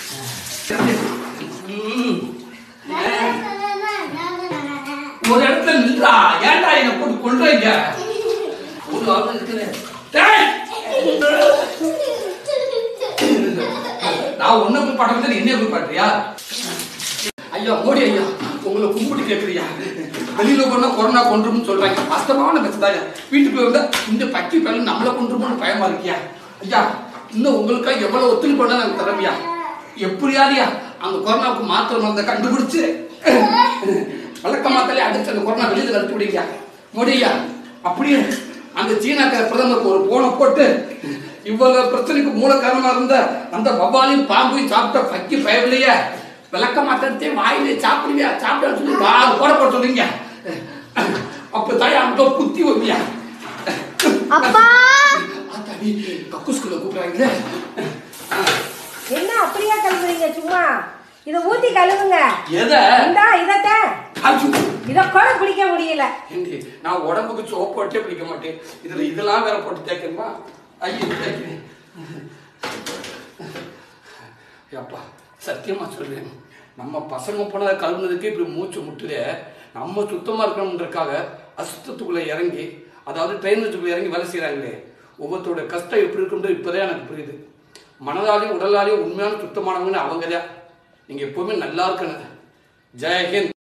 ம். ஒரு இடத்துல நின்றா ஏன்டா என்ன போட்டு கொள்றீங்க ஒரு ஆள் இருக்குது டேய்! நான் உன்னை போய் பாடுறது என்ன போய் பாடுறியா ஐயா மோடி ஐயா உங்களை கும்பிட்டு கேட்குறியா வெளியில போனா கொரோனா கொண்டுரும்னு சொல்றாங்க வாஸ்தவமான பேசுதாயா வீட்டுக்குள்ள இருந்தா இந்த பக்கி பையன் நம்மளை கொண்டுருமோன்னு பயமா இருக்கியா ஐயா இன்னும் உங்களுக்காக எவ்வளவு ஒத்துழைப்பு பண்ணா நாங்க தரவியா எப்படியாதியா அந்த கொரோனாவுக்கு மாத்திரை மருந்தை கண்டுபிடிச்சு வழக்க மாத்திரையே அடிச்சு அந்த கொரோனா வெளியில கழிச்சு விடுங்க மோடி ஐயா அப்படியே அந்த சீனாக்கார பிரதமருக்கு ஒரு போனை போட்டு இவ்வளவு பிரச்சனைக்கு மூல காரணமா இருந்த அந்த வவ்வாலையும் பாம்பையும் சாப்பிட்ட பக்கி பயவில்லையே விளக்க மாட்டே வாயிலே சாப்பிடுவியா சாப்பிட சொல்லி வாழ போட போட சொல்றீங்க அப்ப தாய் அந்த குத்தி வருவியா அப்பா ஆத்தாடி கக்கூஸ்குள்ள கூப்பிடுறாங்களே என்ன அப்படியே கழுவுறீங்க சும்மா இத ஊத்தி கழுவுங்க எதை இந்தா இதத்தான் ஐயோ, இத கூட பிடிக்க முடியல ஏண்டி, நான் உடம்புக்கு சோப்பு போட்டே பிடிக்க மாட்டேன் இதுல இதெல்லாம் வேற போட்டு தேய்க்கணுமா ஐயோ தேய்க்கிறேன் அப்பா சத்தியமா சொல்றேன் நம்ம பசங்க போனதை கழுவுனதுக்கு இப்படி மூச்சு முட்டுதே நம்ம சுத்தமா இருக்கணுன்றக்காக அசுத்தத்துக்குள்ள இறங்கி அதாவது ட்ரைனேஜுக்குள்ள இறங்கி வேலை செய்யறாங்களே ஒவ்வொருத்தரோட கஷ்டம் எப்படி இருக்குன்றது இப்பதான் எனக்கு புரியுது மனதாலையும் உடலாலையும் உண்மையான சுத்தமானவங்கன்னு அவங்க தான் நீங்க எப்பவுமே நல்லா இருக்கணும் ஜெயஹிந்த்